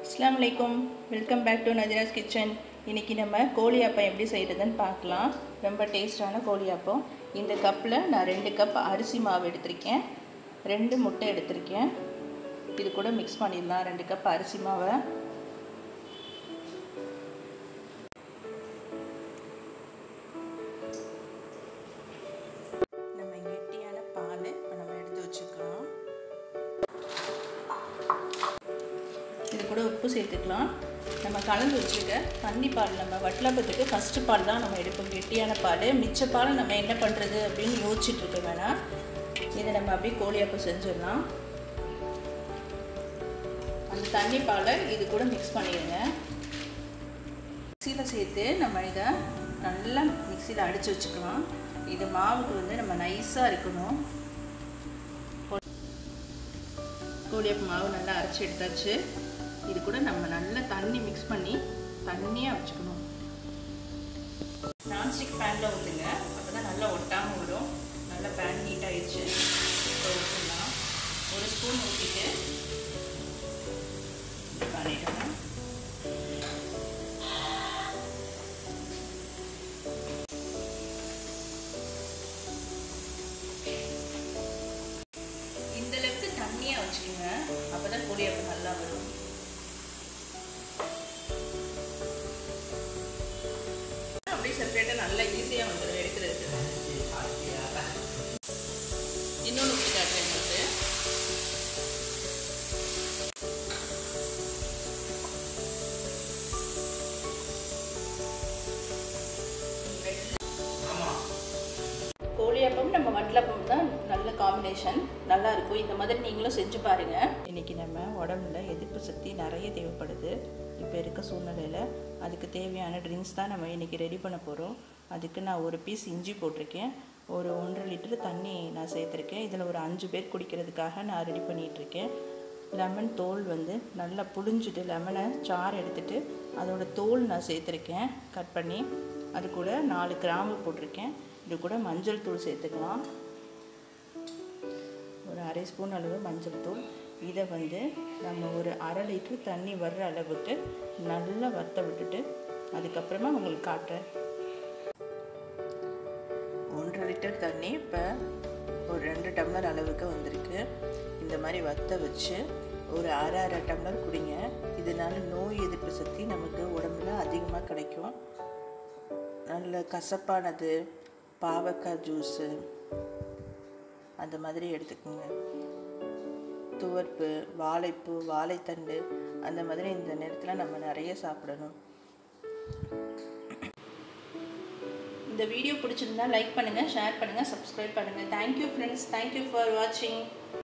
அஸ்ஸலாமு அலைக்கும் welcome back to Najira's kitchen இன்றைக்கி நம்ம கோழி அப்பம் எப்படி செய்கிறதுன்னு பார்க்கலாம் ரொம்ப டேஸ்டான கோழி அப்பம் இந்த கப்பில் நான் ரெண்டு கப் அரிசி மாவு எடுத்திருக்கேன் ரெண்டு முட்டை எடுத்திருக்கேன் இது கூட மிக்ஸ் பண்ணிடலாம் ரெண்டு கப் அரிசி மாவை நம்ம கெட்டியான பால் இப்போ நம்ம எடுத்து வச்சுக்கலாம் இது கூட உப்பு சேர்த்துக்கலாம் நம்ம கலந்து வச்சுருக்க தண்ணி பால் நம்ம வட்டலப்பத்துக்கு ஃபஸ்ட்டு பால் தான் நம்ம எடுப்போம் கெட்டியான பால் மிச்ச பால் நம்ம என்ன பண்ணுறது அப்படின்னு யோசிச்சுட்டு இருக்க வேணாம் இதை நம்ம அப்படியே கோழியப்பம் செஞ்சிடலாம் அந்த தண்ணி பாலை இது கூட மிக்ஸ் பண்ணிடுங்க மிக்சியில் சேர்த்து நம்ம இதை நல்லா மிக்சியில் அடித்து வச்சுக்கலாம் இது மாவுக்கு வந்து நம்ம நைஸாக இருக்கணும் கோழியப்பம் மாவு நல்லா அரைச்சி எடுத்தாச்சு இது கூட நம்ம நல்லா தண்ணி மிக்ஸ் பண்ணி தண்ணியாக வச்சுக்கணும் நான்ஸ்டிக் பேனில் ஊற்றுங்க அப்போ தான் நல்லா ஒட்டாமல் வரும் நல்லா பேன் நீட் ஆயிடுச்சு இப்போ ஊற்றிடலாம் ஒரு ஸ்பூன் ஊற்றிட்டு பண்ணிட்டோம் இந்த அளவுக்கு தண்ணியாக வச்சுக்கோங்க அப்போ தான் பொடியப்பம் நல்லா வரும் அப்படியே செப்பரேட்டாக நல்லா ஈஸியாக வந்துடும் எடுக்கிறது இன்னொன்று ஊற்றி காட்டுறேன் உங்களுக்கு கோழியப்பம் நம்ம வட்டலப்பம் தான் நல்ல காம்பினேஷன் நல்லா இருக்கும் இந்த மாதிரி நீங்களும் செஞ்சு பாருங்க இன்னைக்கு நம்ம உடம்புல எதிர்ப்பு சக்தி நிறைய தேவைப்படுது இப்போ இருக்க சூழ்நிலையில் அதுக்கு தேவையான ட்ரிங்க்ஸ் தான் நம்ம இன்றைக்கி ரெடி பண்ண போகிறோம் அதுக்கு நான் ஒரு பீஸ் இஞ்சி போட்டிருக்கேன் ஒரு ஒன்றரை லிட்டர் தண்ணி நான் சேர்த்துருக்கேன் இதில் ஒரு அஞ்சு பேர் குடிக்கிறதுக்காக நான் ரெடி பண்ணிகிட்ருக்கேன் லெமன் தோல் வந்து நல்லா புழிஞ்சிட்டு லெமனை சாறு எடுத்துட்டு அதோட தோல் நான் சேர்த்துருக்கேன் கட் பண்ணி அது கூட நாலு கிராம்பு போட்டிருக்கேன் இது கூட மஞ்சள் தூள் சேர்த்துக்கலாம் ஒரு அரை ஸ்பூன் அளவு மஞ்சள் தூள் இதை வந்து நம்ம ஒரு அரை லிட்டர் தண்ணி வர்ற அளவுக்கு நல்லா வத்த விட்டுட்டு அதுக்கப்புறமா உங்களுக்கு காட்டுறேன் ஒன்றரை லிட்டர் தண்ணி இப்போ ஒரு ரெண்டு டம்ளர் அளவுக்கு வந்திருக்கு இந்த மாதிரி வத்த வச்சு ஒரு அரை அரை டம்ளர் குடிங்க இதனால நோய் எதிர்ப்பு சக்தி நமக்கு உடம்புல அதிகமாக கிடைக்கும் நல்ல கசப்பானது பாவக்காய் ஜூஸு அந்த மாதிரி எடுத்துக்கோங்க துவர்ப்பு வாழைப்பூ வாழைத்தண்டு அந்த மாதிரி இந்த நேரத்தில் நம்ம நிறைய சாப்பிடணும் இந்த வீடியோ பிடிச்சிருந்தா லைக் பண்ணுங்கள் ஷேர் பண்ணுங்கள் சப்ஸ்கிரைப் பண்ணுங்கள் தேங்க்யூ ஃப்ரெண்ட்ஸ் தேங்க்யூ ஃபார் வாட்சிங்